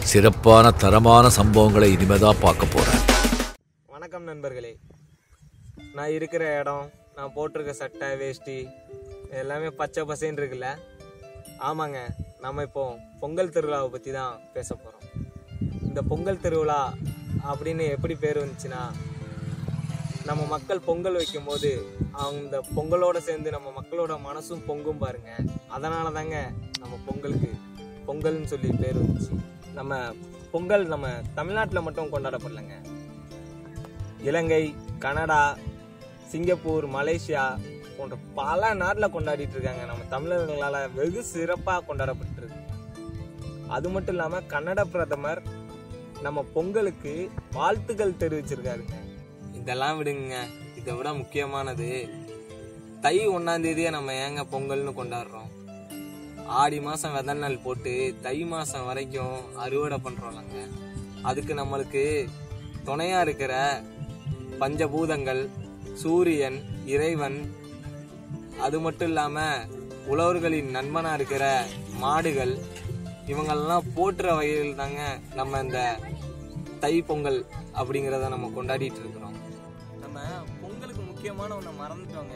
சிறப்பான தரமான சம்பவங்களை இனிமேதான் பார்க்க போறேன் வணக்கம் நண்பர்களே நான் இருக்கிற இடம் நான் போட்டிருக்க சட்டை வேஷ்டி எல்லாமே பச்சை பசேன்னு இருக்குல்ல ஆமாங்க நம்ம இப்போ பொங்கல் திருவிழாவை பற்றி தான் பேச போகிறோம் இந்த பொங்கல் திருவிழா அப்படின்னு எப்படி பேர் வந்துச்சுன்னா நம்ம மக்கள் பொங்கல் வைக்கும்போது அவங்க இந்த பொங்கலோட சேர்ந்து நம்ம மக்களோட மனசும் பொங்கும் பாருங்க அதனால தாங்க நம்ம பொங்கலுக்கு பொங்கல்னு சொல்லி பேர் வந்துச்சு நம்ம பொங்கல் நம்ம தமிழ்நாட்டில் மட்டும் கொண்டாடப்படலைங்க இலங்கை கனடா சிங்கப்பூர் மலேசியா போன்ற பல நாட்டில் கொண்டாடிட்டு இருக்காங்க நம்ம தமிழர்களால் வெகு சிறப்பாக கொண்டாடப்பட்டிருக்கு அது மட்டும் இல்லாமல் கன்னட பிரதமர் நம்ம பொங்கலுக்கு வாழ்த்துக்கள் தெரிவிச்சிருக்காருங்க இதெல்லாம் விடுங்க இதை விட முக்கியமானது தை ஒன்னாம் தேதியை நம்ம ஏங்க பொங்கல்னு கொண்டாடுறோம் ஆடி மாசம் விதை நெல் போட்டு தை மாசம் வரைக்கும் அறுவடை பண்றோம்லங்க அதுக்கு நம்மளுக்கு துணையா இருக்கிற பஞ்சபூதங்கள் சூரியன் இறைவன் அது மட்டும் இல்லாம உழவர்களின் நண்பனா இருக்கிற மாடுகள் இவங்கெல்லாம் போற்றுற வகையில் தாங்க நம்ம இந்த தை பொங்கல் அப்படிங்கிறத நம்ம கொண்டாடிட்டு இருக்கிறோம் நம்ம பொங்கலுக்கு முக்கியமான ஒண்ணு மறந்துட்டோங்க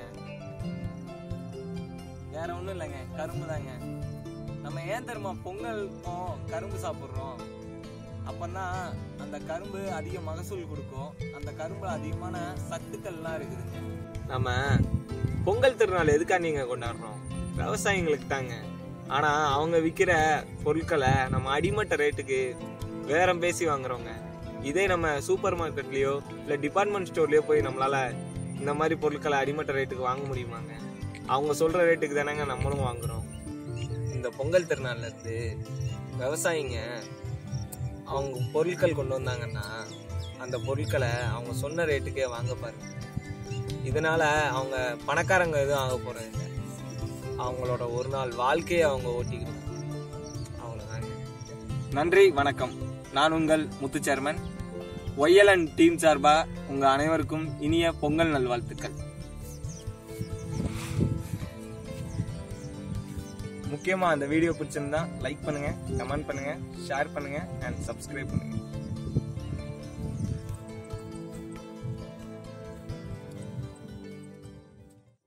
வேற ஒண்ணும் இல்லைங்க கரும்பு தாங்க நம்ம ஏன் தெரியுமா பொங்கலுக்கும் கரும்பு சாப்பிட்றோம் அப்பந்தான் அந்த கரும்பு அதிக மகசூல் கொடுக்கும் அந்த கரும்புல அதிகமான சத்துக்கள்லாம் இருக்குதுங்க நம்ம பொங்கல் திருநாள் எதுக்கா நீங்க கொண்டாடுறோம் விவசாயிங்களுக்கு தாங்க ஆனா அவங்க விற்கிற பொருட்களை நம்ம அடிமட்ட ரேட்டுக்கு வேறம் பேசி வாங்குறோங்க இதே நம்ம சூப்பர் மார்க்கெட்லயோ இல்ல டிபார்ட்மெண்ட் ஸ்டோர்லயோ போய் நம்மளால இந்த மாதிரி பொருட்களை அடிமட்ட ரேட்டுக்கு வாங்க முடியுமாங்க அவங்க சொல்ற ரேட்டுக்கு தானேங்க நம்மளும் வாங்குறோம் இந்த பொங்கல் திருநாள்ல இருந்து விவசாயிங்க அவங்க பொருட்கள் கொண்டு வந்தாங்கன்னா அந்த பொருட்களை அவங்க சொன்ன ரேட்டுக்கே வாங்க பாருங்க இதனால அவங்க பணக்காரங்க எதுவும் ஆக போறது இல்ல. அவங்களோட ஒரு நாள் வாழ்க்கையை அவங்க ஓட்டிக்கிட்டு அவ்வளோதாங்க நன்றி வணக்கம் நான் உங்கள் முத்து சேர்மன் ஒய்எல்என் டீம் சார்பா உங்க அனைவருக்கும் இனிய பொங்கல் நல்வாழ்த்துக்கள் முக்கியமா அந்த வீடியோ பிடிச்சிருந்தா லைக் பண்ணுங்க கமெண்ட் பண்ணுங்க ஷேர் பண்ணுங்க அண்ட் சப்ஸ்கிரைப் பண்ணுங்க